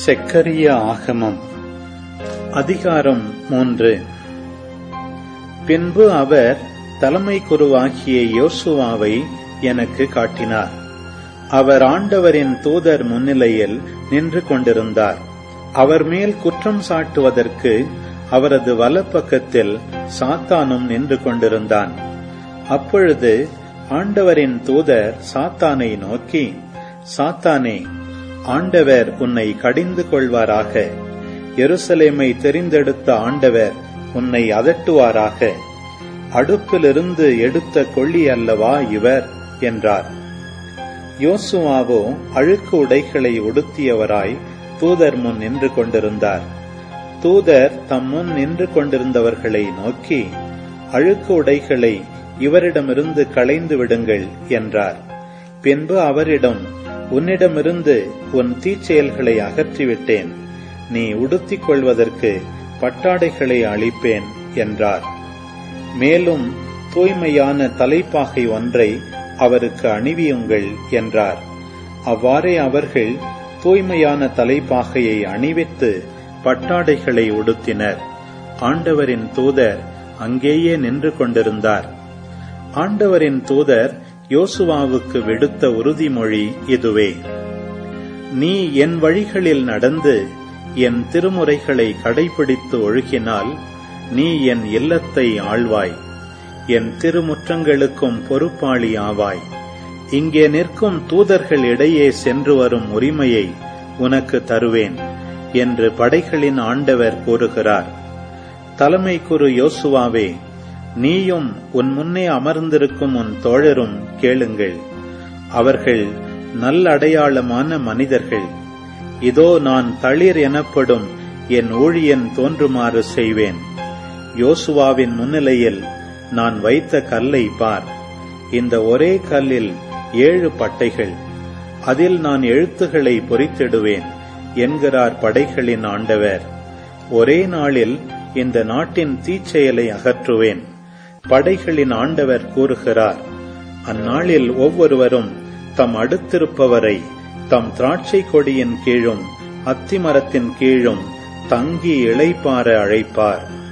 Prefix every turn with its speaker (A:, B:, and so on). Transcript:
A: செக்கரிய ஆகமம் அதிகாரம் மூன்று பின்பு அவர் தலைமை குருவாகிய யோசுவாவை எனக்கு காட்டினார் அவர் ஆண்டவரின் தூதர் முன்னிலையில் நின்று கொண்டிருந்தார் அவர் மேல் குற்றம் சாட்டுவதற்கு அவரது வலப்பக்கத்தில் சாத்தானும் நின்று கொண்டிருந்தான் அப்பொழுது ஆண்டவரின் தூதர் சாத்தானை நோக்கி சாத்தானே ஆண்டவர் உன்னை கடிந்து கொள்வாராக எருசலேமை தெரிந்தெடுத்த ஆண்டவர் உன்னை அதட்டுவாராக அடுப்பிலிருந்து எடுத்த கொள்ளி அல்லவா இவர் என்றார் யோசுவாவோ அழுக்கு உடைகளை உடுத்தியவராய் தூதர் முன் நின்று கொண்டிருந்தார் தூதர் தம் முன் நின்று கொண்டிருந்தவர்களை நோக்கி அழுக்கு உடைகளை இவரிடமிருந்து களைந்து விடுங்கள் என்றார் பின்பு அவரிடம் உன்னிடமிருந்து உன் தீச்செயல்களை அகற்றிவிட்டேன் நீ உடுத்திக் கொள்வதற்கு பட்டாடைகளை அளிப்பேன் என்றார் மேலும் தூய்மையான தலைப்பாகை ஒன்றை அவருக்கு அணிவியுங்கள் என்றார் அவ்வாறே அவர்கள் தூய்மையான தலைப்பாகையை அணிவித்து பட்டாடைகளை உடுத்தினர் ஆண்டவரின் தூதர் அங்கேயே நின்று கொண்டிருந்தார் ஆண்டவரின் தூதர் யோசுவாவுக்கு விடுத்த உறுதிமொழி இதுவே நீ என் வழிகளில் நடந்து என் திருமுறைகளை கடைபிடித்து ஒழுகினால் நீ என் இல்லத்தை ஆழ்வாய் என் திருமுற்றங்களுக்கும் பொறுப்பாளி ஆவாய் இங்கே நிற்கும் தூதர்கள் இடையே சென்று வரும் உரிமையை உனக்கு தருவேன் என்று படைகளின் ஆண்டவர் கூறுகிறார் தலைமை குரு யோசுவாவே நீயும் உன் முன்னே அமர்ந்திருக்கும் உன் தோழரும் கேளுங்கள் அவர்கள் நல்லடையாளமான மனிதர்கள் இதோ நான் தளிர் எனப்படும் என் ஊழியன் தோன்றுமாறு செய்வேன் யோசுவாவின் முன்னிலையில் நான் வைத்த கல்லை பார் இந்த ஒரே கல்லில் ஏழு பட்டைகள் அதில் நான் எழுத்துக்களை பொறித்திடுவேன் என்கிறார் படைகளின் ஆண்டவர் ஒரே நாளில் இந்த நாட்டின் தீச்செயலை அகற்றுவேன் படைகளின் ஆண்டவர் கூறுகிறார் அந்நாளில் ஒவ்வொருவரும் தம் அடுத்திருப்பவரை தம் திராட்சை கொடியின் கீழும் அத்திமரத்தின் கீழும் தங்கி இளைப்பார அழைப்பார்